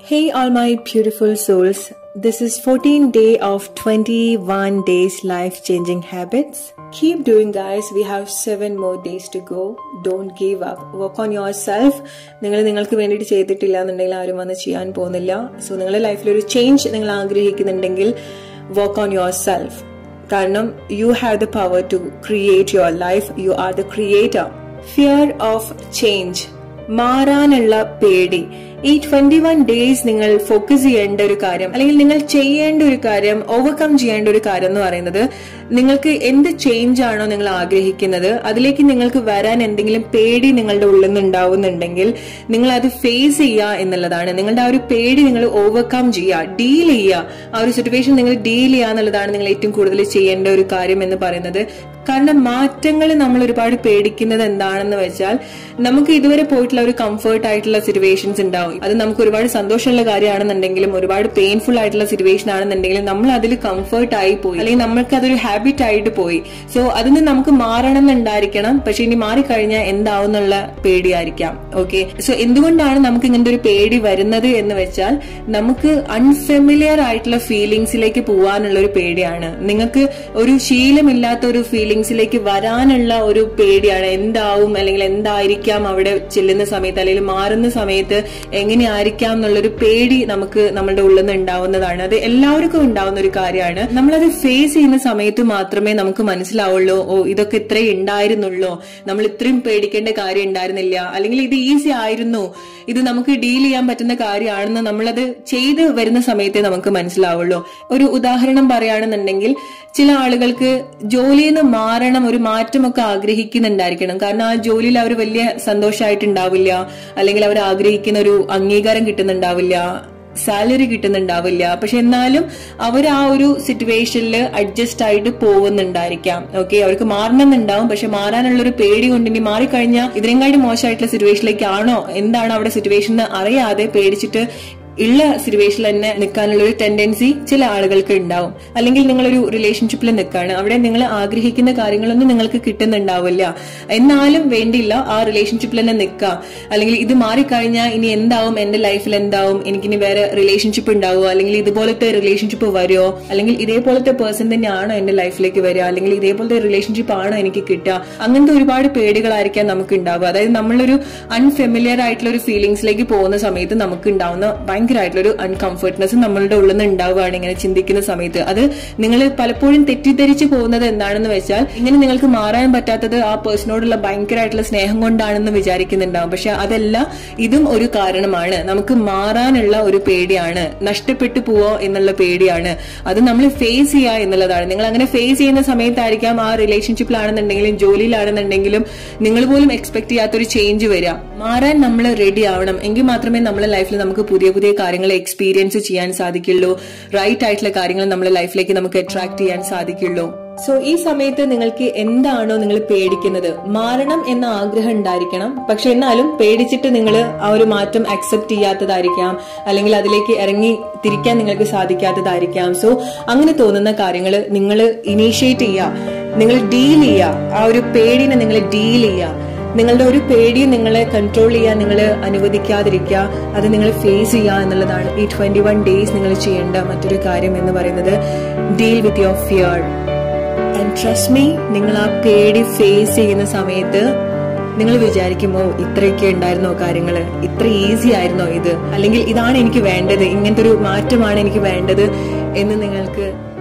Hey all my beautiful souls. This is 14 day of 21 days life changing habits. Keep doing guys. We have 7 more days to go. Don't give up. Work on yourself. നിങ്ങൾ നിങ്ങൾക്ക് വേണ്ടിയിട്ട് ചെയ്തിട്ടില്ല എന്നുണ്ടെങ്കിൽ ആരും വന്ന് ചെയ്യാൻ പോകുന്നില്ല so നിങ്ങളുടെ ലൈഫിൽ ഒരു ചേഞ്ച് നിങ്ങൾ ആഗ്രഹിക്കുന്നുണ്ടെങ്കിൽ വർക്ക് ഓൺ യുവർ സെൽഫ് കാരണം you have the power to create your life you are the creator fear of change മാറാനുള്ള പേടി ഈ ട്വന്റി വൺ ഡേയ്സ് നിങ്ങൾ ഫോക്കസ് ചെയ്യേണ്ട ഒരു കാര്യം അല്ലെങ്കിൽ നിങ്ങൾ ചെയ്യേണ്ട ഒരു കാര്യം ഓവർകം ചെയ്യേണ്ട ഒരു കാര്യം എന്ന് പറയുന്നത് നിങ്ങൾക്ക് എന്ത് ചേഞ്ച് ആണോ നിങ്ങൾ ആഗ്രഹിക്കുന്നത് അതിലേക്ക് നിങ്ങൾക്ക് വരാൻ എന്തെങ്കിലും പേടി നിങ്ങളുടെ ഉള്ളിൽ നിന്ന് ഉണ്ടാവുന്നുണ്ടെങ്കിൽ നിങ്ങൾ അത് ഫേസ് ചെയ്യുക എന്നുള്ളതാണ് നിങ്ങളുടെ ആ ഒരു പേടി നിങ്ങൾ ഓവർകം ചെയ്യുക ഡീൽ ചെയ്യുക ആ ഒരു സിറ്റുവേഷൻ നിങ്ങൾ ഡീൽ ചെയ്യുക എന്നുള്ളതാണ് നിങ്ങൾ ഏറ്റവും കൂടുതൽ ചെയ്യേണ്ട ഒരു കാര്യം എന്ന് പറയുന്നത് കാരണം മാറ്റങ്ങൾ നമ്മൾ ഒരുപാട് പേടിക്കുന്നത് എന്താണെന്ന് വെച്ചാൽ നമുക്ക് ഇതുവരെ പോയിട്ടുള്ള ഒരു കംഫർട്ട് ആയിട്ടുള്ള സിറ്റുവേഷൻസ് ഉണ്ടാവും അത് നമുക്ക് ഒരുപാട് സന്തോഷമുള്ള കാര്യമാണെന്നുണ്ടെങ്കിലും ഒരുപാട് പെയിൻഫുൾ ആയിട്ടുള്ള സിറ്റുവേഷൻ ആണെന്നുണ്ടെങ്കിലും നമ്മൾ അതിൽ കംഫർട്ട് ആയി പോയി അല്ലെങ്കിൽ നമ്മൾക്ക് അതൊരു ഹാബിറ്റ് ആയിട്ട് പോയി സോ അതിൽ നിന്ന് നമുക്ക് മാറണം എന്നുണ്ടായിരിക്കണം പക്ഷെ ഇനി മാറിക്കഴിഞ്ഞാൽ എന്താവും എന്നുള്ള പേടിയായിരിക്കാം ഓക്കെ സോ എന്തുകൊണ്ടാണ് നമുക്ക് ഇങ്ങനത്തെ ഒരു പേടി വരുന്നത് എന്ന് വെച്ചാൽ നമുക്ക് അൺഫെമിലിയർ ആയിട്ടുള്ള ഫീലിങ്സിലേക്ക് പോവാനുള്ള ഒരു പേടിയാണ് നിങ്ങൾക്ക് ഒരു ശീലമില്ലാത്ത ഒരു ഫീലിങ്സിലേക്ക് വരാനുള്ള ഒരു പേടിയാണ് എന്താവും അല്ലെങ്കിൽ എന്തായിരിക്കാം അവിടെ ചെല്ലുന്ന സമയത്ത് അല്ലെങ്കിൽ മാറുന്ന സമയത്ത് എങ്ങനെയായിരിക്കാം എന്നുള്ളൊരു പേടി നമുക്ക് നമ്മളുടെ ഉള്ളിൽ നിന്ന് ഉണ്ടാവുന്നതാണ് അത് എല്ലാവർക്കും ഉണ്ടാവുന്ന ഒരു കാര്യമാണ് നമ്മളത് ഫേസ് ചെയ്യുന്ന സമയത്ത് മാത്രമേ നമുക്ക് മനസ്സിലാവുള്ളൂ ഓ ഇതൊക്കെ ഇത്രയും ഉണ്ടായിരുന്നുള്ളൂ നമ്മൾ ഇത്രയും പേടിക്കേണ്ട കാര്യം ഉണ്ടായിരുന്നില്ല അല്ലെങ്കിൽ ഇത് ഈസി ആയിരുന്നു ഇത് നമുക്ക് ഡീൽ ചെയ്യാൻ പറ്റുന്ന കാര്യമാണെന്ന് നമ്മളത് ചെയ്ത് വരുന്ന സമയത്തേ നമുക്ക് മനസ്സിലാവുള്ളൂ ഒരു ഉദാഹരണം പറയുകയാണെന്നുണ്ടെങ്കിൽ ചില ആളുകൾക്ക് ജോലിയിൽ നിന്ന് മാറണം ഒരു മാറ്റമൊക്കെ ആഗ്രഹിക്കുന്നുണ്ടായിരിക്കണം കാരണം ആ ജോലിയിൽ അവർ വലിയ സന്തോഷമായിട്ടുണ്ടാവില്ല അല്ലെങ്കിൽ അവർ ആഗ്രഹിക്കുന്ന ഒരു അംഗീകാരം കിട്ടുന്നുണ്ടാവില്ല സാലറി കിട്ടുന്നുണ്ടാവില്ല പക്ഷെ എന്നാലും അവർ ആ ഒരു സിറ്റുവേഷനിൽ അഡ്ജസ്റ്റ് ആയിട്ട് പോകുന്നുണ്ടായിരിക്കാം ഓക്കെ അവർക്ക് മാറണമെന്നുണ്ടാവും പക്ഷെ മാറാനുള്ള ഒരു പേടി കൊണ്ട് ഇനി മാറിക്കഴിഞ്ഞാൽ ഇതിനെക്കാട്ടി മോശമായിട്ടുള്ള സിറ്റുവേഷനിലേക്കാണോ എന്താണ് അവിടെ സിറ്റുവേഷൻ എന്ന് അറിയാതെ പേടിച്ചിട്ട് ഉള്ള സിറ്റുവേഷനിൽ തന്നെ നിൽക്കാനുള്ള ഒരു ടെൻഡൻസി ചില ആളുകൾക്ക് ഉണ്ടാവും അല്ലെങ്കിൽ നിങ്ങളൊരു റിലേഷൻഷിപ്പിൽ നിൽക്കുകയാണ് അവിടെ നിങ്ങൾ ആഗ്രഹിക്കുന്ന കാര്യങ്ങളൊന്നും നിങ്ങൾക്ക് കിട്ടുന്നുണ്ടാവില്ല എന്നാലും വേണ്ടിയില്ല ആ റിലേഷൻഷിപ്പിൽ തന്നെ നിൽക്കുക അല്ലെങ്കിൽ ഇത് മാറിക്കഴിഞ്ഞാൽ ഇനി എന്താവും എന്റെ ലൈഫിൽ എന്താവും എനിക്കിനി വേറെ റിലേഷൻഷിപ്പ് ഉണ്ടാവുമോ അല്ലെങ്കിൽ ഇതുപോലത്തെ റിലേഷൻഷിപ്പ് വരുമോ അല്ലെങ്കിൽ ഇതേപോലത്തെ പേഴ്സൺ തന്നെയാണോ എന്റെ ലൈഫിലേക്ക് വരിക അല്ലെങ്കിൽ ഇതേപോലത്തെ റിലേഷൻഷിപ്പ് ആണോ എനിക്ക് കിട്ടുക അങ്ങനത്തെ ഒരുപാട് പേടികളായിരിക്കാം നമുക്ക് ഉണ്ടാവുക അതായത് നമ്മളൊരു അൺഫെമിലിയർ ആയിട്ടുള്ള ഒരു ഫീലിംഗ്സിലേക്ക് പോകുന്ന സമയത്ത് നമുക്ക് ഉണ്ടാവുന്ന ഭയങ്കരമായിട്ടുള്ള ഒരു അൺകംഫർട്ട്നെസ് നമ്മളുടെ ഉള്ളിൽ നിന്ന് ഉണ്ടാവുകയാണ് ഇങ്ങനെ ചിന്തിക്കുന്ന സമയത്ത് അത് നിങ്ങൾ പലപ്പോഴും തെറ്റിദ്ധരിച്ചു പോകുന്നത് എന്താണെന്ന് വെച്ചാൽ ഇങ്ങനെ നിങ്ങൾക്ക് മാറാൻ പറ്റാത്തത് ആ പേഴ്സണോടുള്ള ഭയങ്കരമായിട്ടുള്ള സ്നേഹം കൊണ്ടാണെന്ന് വിചാരിക്കുന്നുണ്ടാവും പക്ഷെ അതല്ല ഇതും ഒരു കാരണമാണ് നമുക്ക് മാറാനുള്ള ഒരു പേടിയാണ് നഷ്ടപ്പെട്ടു പോവോ എന്നുള്ള പേടിയാണ് അത് നമ്മൾ ഫേസ് ചെയ്യുക എന്നുള്ളതാണ് നിങ്ങൾ അങ്ങനെ ഫേസ് ചെയ്യുന്ന സമയത്തായിരിക്കാം ആ റിലേഷൻഷിപ്പിലാണെന്നുണ്ടെങ്കിലും ജോലിയിലാണെന്നുണ്ടെങ്കിലും നിങ്ങൾ പോലും എക്സ്പെക്ട് ചെയ്യാത്തൊരു ചേഞ്ച് വരിക മാറാൻ നമ്മൾ റെഡി ആവണം എങ്കിൽ മാത്രമേ നമ്മുടെ ലൈഫിൽ നമുക്ക് പുതിയ പുതിയ കാര്യങ്ങൾ എക്സ്പീരിയൻസ് ചെയ്യാൻ സാധിക്കുള്ളൂ റൈറ്റ് ആയിട്ടുള്ള കാര്യങ്ങൾ നമ്മുടെ ലൈഫിലേക്ക് നമുക്ക് അട്രാക്ട് ചെയ്യാൻ സാധിക്കുള്ളൂ സോ ഈ സമയത്ത് നിങ്ങൾക്ക് എന്താണോ നിങ്ങൾ പേടിക്കുന്നത് മാറണം എന്ന ആഗ്രഹം ഉണ്ടായിരിക്കണം പക്ഷെ എന്നാലും പേടിച്ചിട്ട് നിങ്ങൾ ആ ഒരു മാറ്റം അക്സെപ്റ്റ് ചെയ്യാത്തതായിരിക്കാം അല്ലെങ്കിൽ അതിലേക്ക് ഇറങ്ങി തിരിക്കാൻ നിങ്ങൾക്ക് സാധിക്കാത്തതായിരിക്കാം സോ അങ്ങനെ തോന്നുന്ന കാര്യങ്ങൾ നിങ്ങൾ ഇനീഷ്യേറ്റ് ചെയ്യുക നിങ്ങൾ ഡീൽ ചെയ്യുക ആ ഒരു പേടിനെ നിങ്ങൾ ഡീൽ ചെയ്യുക നിങ്ങളുടെ ഒരു പേടിയും നിങ്ങളെ കൺട്രോൾ ചെയ്യാൻ നിങ്ങൾ അനുവദിക്കാതിരിക്കുക അത് നിങ്ങൾ ഫേസ് ചെയ്യുക എന്നുള്ളതാണ് ഈ ട്വന്റി വൺ ഡേയ്സ് നിങ്ങൾ ചെയ്യേണ്ട മറ്റൊരു കാര്യം എന്ന് പറയുന്നത് deal with your fear and trust me നിങ്ങൾ ആ പേടി ഫേസ് ചെയ്യുന്ന സമയത്ത് നിങ്ങൾ വിചാരിക്കുമോ ഇത്രയൊക്കെ ഉണ്ടായിരുന്നോ കാര്യങ്ങൾ ഇത്ര ഈസി ആയിരുന്നോ ഇത് അല്ലെങ്കിൽ ഇതാണ് എനിക്ക് വേണ്ടത് ഇങ്ങനത്തെ ഒരു മാറ്റമാണ് എനിക്ക് വേണ്ടത് എന്ന് നിങ്ങൾക്ക്